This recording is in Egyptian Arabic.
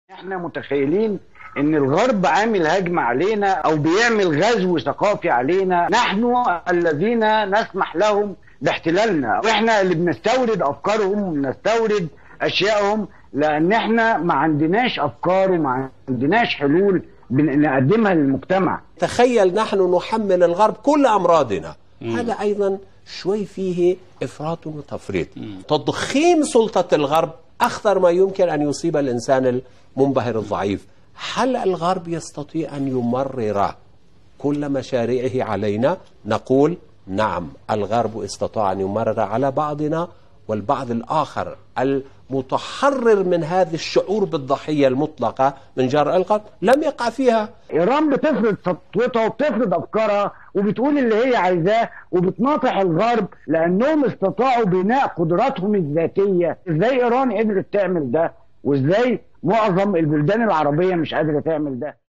احنا متخيلين ان الغرب عامل هجمة علينا او بيعمل غزو ثقافي علينا نحن الذين نسمح لهم باحتلالنا واحنا اللي بنستورد افكارهم وبنستورد اشيائهم لان احنا ما عندناش افكار وما عندناش حلول بنقدمها للمجتمع تخيل نحن نحمل الغرب كل أمراضنا هذا أيضا شوي فيه إفراط وتفريط تضخيم سلطة الغرب أخطر ما يمكن أن يصيب الإنسان المنبهر الضعيف هل الغرب يستطيع أن يمرر كل مشاريعه علينا نقول نعم الغرب استطاع أن يمرر على بعضنا والبعض الآخر المتحرر من هذا الشعور بالضحية المطلقة من جراء القتل لم يقع فيها ايران بتفرض سطوتها وبتفرض افكارها وبتقول اللي هي عايزاه وبتناطح الغرب لانهم استطاعوا بناء قدراتهم الذاتيه ازاي ايران قدرت تعمل ده وازاي معظم البلدان العربيه مش قادره تعمل ده